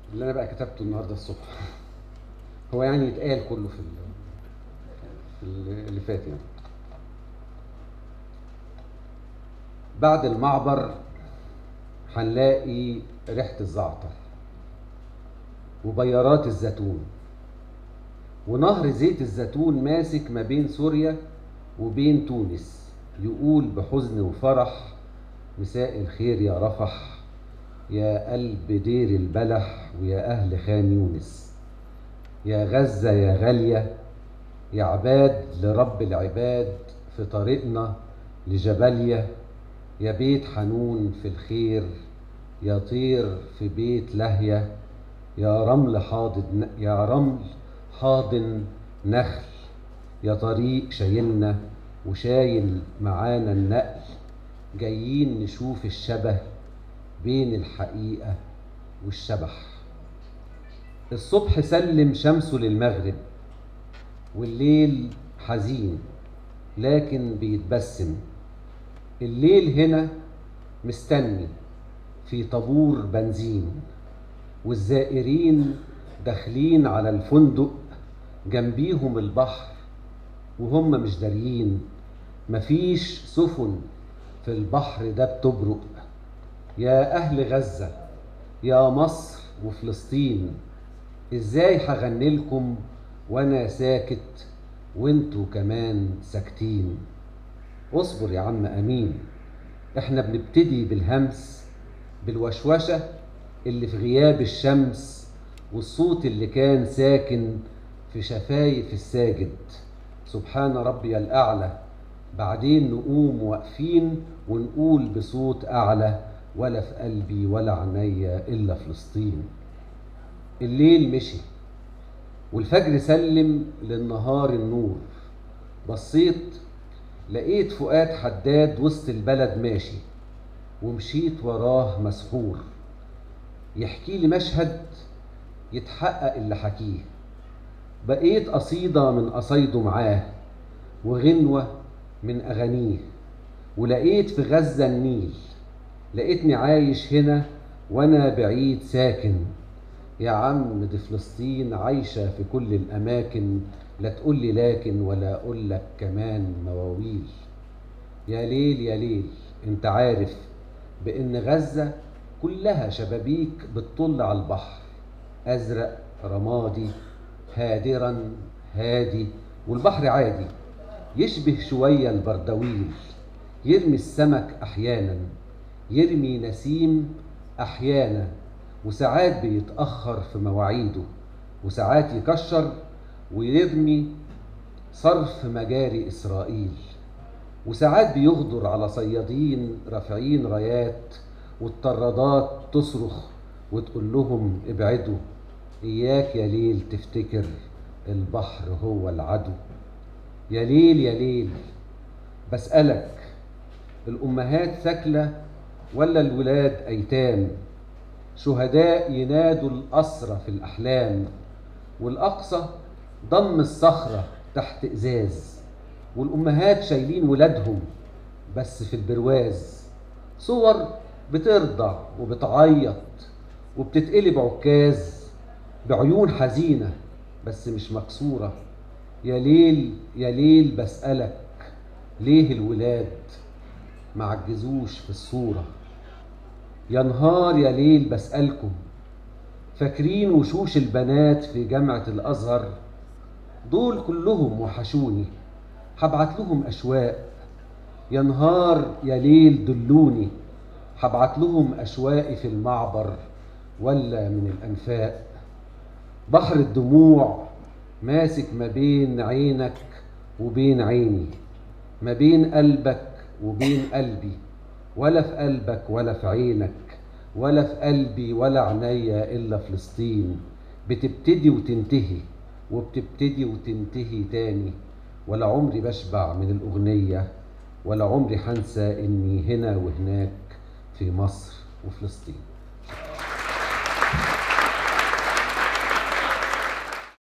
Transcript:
اللي انا بقى كتبته النهارده الصبح هو يعني يتقال كله في ال- في ال- اللي فات يعني بعد المعبر هنلاقي ريحة الزعتر وبيارات الزيتون ونهر زيت الزيتون ماسك ما بين سوريا وبين تونس يقول بحزن وفرح مساء الخير يا رفح يا قلب دير البلح ويا أهل خان يونس يا غزة يا غالية يا عباد لرب العباد في طريقنا لجباليا يا بيت حنون في الخير يا طير في بيت لهية يا رمل حاضن يا رمل حاضن نخل يا طريق شايلنا وشايل معانا النقل جايين نشوف الشبه بين الحقيقة والشبح الصبح سلم شمسه للمغرب والليل حزين لكن بيتبسم الليل هنا مستني في طابور بنزين والزائرين داخلين على الفندق جنبيهم البحر وهم مش داريين مفيش سفن في البحر ده بتبرق يا أهل غزة يا مصر وفلسطين ازاي هغني لكم وانا ساكت وانتوا كمان ساكتين اصبر يا عم امين احنا بنبتدي بالهمس بالوشوشة اللي في غياب الشمس والصوت اللي كان ساكن في شفايف الساجد سبحان ربي الأعلى بعدين نقوم واقفين ونقول بصوت أعلى ولا في قلبي ولا عينيا إلا فلسطين الليل مشي والفجر سلم للنهار النور بصيت لقيت فؤاد حداد وسط البلد ماشي ومشيت وراه مسحور يحكي لي مشهد يتحقق اللي حكيه بقيت قصيدة من قصايده معاه وغنوة من أغانيه ولقيت في غزة النيل لقيتني عايش هنا وأنا بعيد ساكن يا عم دي فلسطين عايشة في كل الأماكن لا تقول لي لكن ولا أقول لك كمان مواويل يا ليل يا ليل انت عارف بإن غزة كلها شبابيك بتطل على البحر أزرق رمادي هادرا هادي والبحر عادي يشبه شوية البردويل يرمي السمك أحيانا يرمي نسيم أحيانا وساعات بيتأخر في مواعيده وساعات يكشر ويرمي صرف مجاري إسرائيل وساعات بيغدر على صيادين رافعين رايات والطرادات تصرخ وتقول لهم ابعدوا إياك يا ليل تفتكر البحر هو العدو يا ليل يا ليل بسألك الأمهات ثكلة ولا الولاد أيتام شهداء ينادوا الأسرى في الأحلام والأقصى ضم الصخرة تحت إزاز والأمهات شايلين ولادهم بس في البرواز صور بترضع وبتعيط وبتتقلب عكاز بعيون حزينة بس مش مكسورة يا ليل يا ليل بسألك ليه الولاد معجزوش في الصورة يا نهار يا ليل بسألكم فاكرين وشوش البنات في جامعة الأزهر دول كلهم وحشوني هبعت لهم أشواق يا نهار يا ليل دلوني هبعت لهم أشواقي في المعبر ولا من الأنفاق بحر الدموع ماسك ما بين عينك وبين عيني ما بين قلبك وبين قلبي ولا في قلبك ولا في عينك ولا في قلبي ولا عينيا إلا فلسطين بتبتدي وتنتهي وبتبتدي وتنتهي تاني ولا عمري بشبع من الأغنية ولا عمري هنسى إني هنا وهناك في مصر وفلسطين